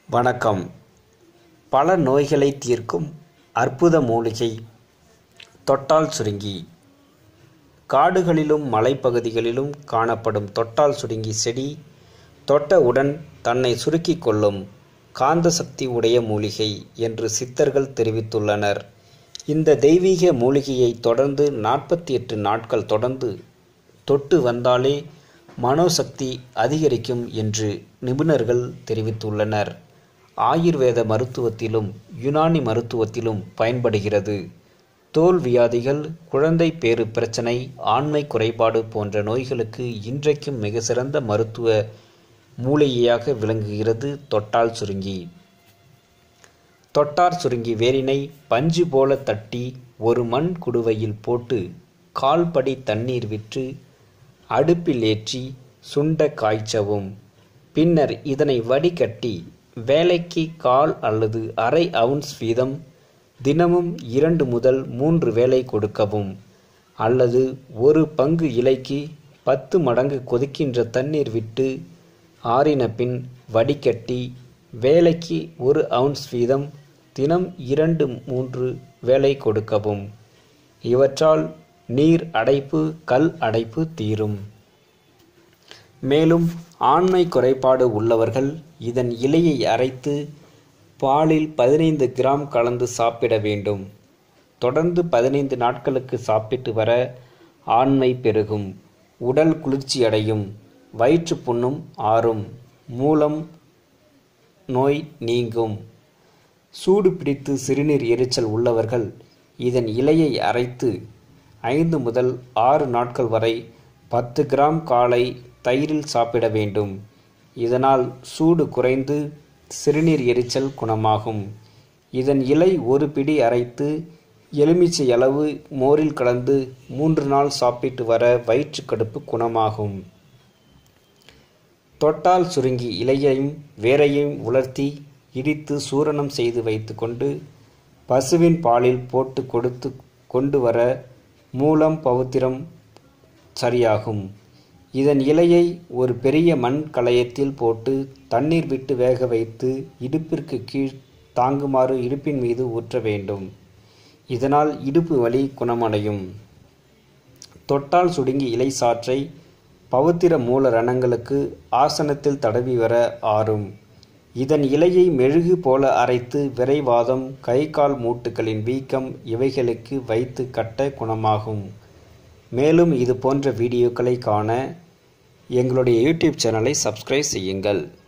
வணக்கம் பல நோய்களை தீர்க்கும் அற்புத மூலிகை தொட்டால் சுருங்கி காடுகளிலும் மலைப்பகுதிகளிலும் காணப்படும் தொட்டால் சுருங்கி செடி தொட்டவுடன் தன்னை சுருக்கிக் கொள்ளும் காந்த சக்தி உடைய மூலிகை என்று சித்தர்கள் தெரிவித்துள்ளனர் இந்த தெய்வீக மூலிகையை தொடர்ந்து நாற்பத்தி எட்டு நாட்கள் தொடர்ந்து தொட்டு வந்தாலே மனோசக்தி அதிகரிக்கும் என்று நிபுணர்கள் தெரிவித்துள்ளனர் ஆயுர்வேத மருத்துவத்திலும் யுனானி மருத்துவத்திலும் பயன்படுகிறது தோல் வியாதிகள் குழந்தை பேறு பிரச்சனை ஆண்மை குறைபாடு போன்ற நோய்களுக்கு இன்றைக்கும் மிக சிறந்த மருத்துவ மூலிகையாக விளங்குகிறது தொட்டால் சுருங்கி தொட்டார் சுருங்கி வேரினை பஞ்சு போல தட்டி ஒரு மண் குடுவையில் போட்டு கால்படி தண்ணீர் விற்று அடுப்பில் ஏற்றி சுண்ட காய்ச்சவும் பின்னர் இதனை வடிகட்டி வேலைக்கு கால் அல்லது அரை அவுன்ஸ் வீதம் தினமும் இரண்டு முதல் மூன்று வேலை கொடுக்கவும் அல்லது ஒரு பங்கு இலைக்கு பத்து மடங்கு கொதிக்கின்ற தண்ணீர் விட்டு ஆறின பின் வடிகட்டி வேலைக்கு ஒரு அவுன்ஸ் வீதம் தினம் இரண்டு மூன்று வேலை கொடுக்கவும் இவற்றால் நீர் அடைப்பு கல் அடைப்பு தீரும் மேலும் ஆண்மை குறைபாடு உள்ளவர்கள் இதன் இலையை அரைத்து பாலில் பதினைந்து கிராம் கலந்து சாப்பிட வேண்டும் தொடர்ந்து பதினைந்து நாட்களுக்கு சாப்பிட்டு வர ஆண்மை பெருகும் உடல் குளிர்ச்சியடையும் வயிற்று புண்ணும் ஆறும் மூலம் நோய் நீங்கும் சூடு பிடித்து சிறுநீர் எரிச்சல் உள்ளவர்கள் இதன் இலையை அரைத்து ஐந்து முதல் ஆறு நாட்கள் வரை பத்து கிராம் காலை தயிரில் சாப்பிட வேண்டும் இதனால் சூடு குறைந்து சிறுநீர் எரிச்சல் குணமாகும் இதன் இலை ஒரு பிடி அரைத்து எலுமிச்சை அளவு மோரில் கலந்து மூன்று நாள் சாப்பிட்டு வர வயிற்றுக்கடுப்பு குணமாகும் தொட்டால் சுருங்கி இலையையும் வேரையும் உலர்த்தி இடித்து சூரணம் செய்து வைத்துக்கொண்டு பசுவின் பாலில் போட்டு கொடுத்து கொண்டு வர மூலம் பவுத்திரம் சரியாகும் இதன் இலையை ஒரு பெரிய மண் கலயத்தில் போட்டு தண்ணீர் விட்டு வேக வைத்து இடுப்பிற்கு கீழ் தாங்குமாறு இடுப்பின் மீது ஊற்ற வேண்டும் இதனால் இடுப்பு வலி குணமடையும் தொட்டால் சுடுங்கி இலை சாற்றை பவுத்திர மூல ரணங்களுக்கு ஆசனத்தில் தடவி வர ஆறும் இதன் இலையை மெழுகு போல அரைத்து விரைவாதம் கை கால் மூட்டுகளின் வீக்கம் இவைகளுக்கு வைத்து கட்ட குணமாகும் மேலும் இது போன்ற வீடியோக்களை காண எங்களுடைய யூடியூப் சேனலை சப்ஸ்கிரைப் செய்யுங்கள்